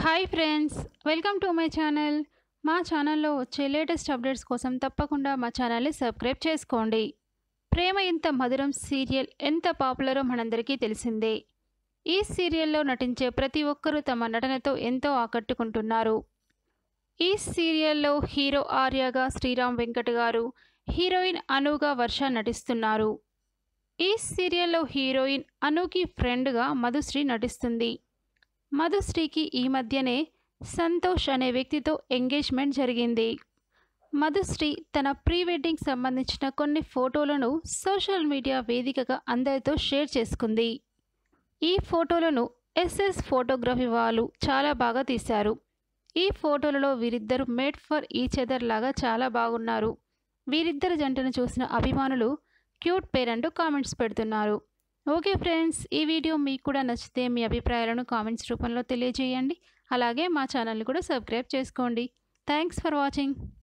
hi friends welcome to my channel మా ఛానల్లో వచ్చే లేటెస్ట్ అప్డేట్స్ కోసం తప్పకుండా మా ఛానల్ని సబ్స్క్రైబ్ చేసుకోండి ప్రేమ ఇంత మధురం సీరియల్ ఎంత పాపులరో మనందరికీ తెలిసిందే ఈ సీరియల్లో నటించే ప్రతి ఒక్కరూ తమ నటనతో ఎంతో ఆకట్టుకుంటున్నారు ఈ సీరియల్లో హీరో ఆర్యగా శ్రీరామ్ వెంకట్ గారు హీరోయిన్ అనుగా వర్ష నటిస్తున్నారు ఈ సీరియల్లో హీరోయిన్ అనుకి ఫ్రెండ్గా మధుశ్రీ నటిస్తుంది మధుశ్రీకి ఈ మధ్యనే సంతోష్ అనే వ్యక్తితో ఎంగేజ్మెంట్ జరిగింది మధుశ్రీ తన ప్రీ వెడ్డింగ్ సంబంధించిన కొన్ని ఫోటోలను సోషల్ మీడియా వేదికగా అందరితో షేర్ చేసుకుంది ఈ ఫోటోలను ఎస్ఎస్ ఫోటోగ్రఫీ వాళ్ళు చాలా బాగా తీశారు ఈ ఫోటోలలో వీరిద్దరు మేడ్ ఫర్ ఈచ్ అదర్ లాగా చాలా బాగున్నారు వీరిద్దరు జంటను చూసిన అభిమానులు క్యూట్ పేర్ అంటూ కామెంట్స్ పెడుతున్నారు ఓకే ఫ్రెండ్స్ ఈ వీడియో మీకు కూడా నచ్చితే మీ అభిప్రాయాలను కామెంట్స్ రూపంలో తెలియజేయండి అలాగే మా ఛానల్ని కూడా సబ్స్క్రైబ్ చేసుకోండి థ్యాంక్స్ ఫర్ వాచింగ్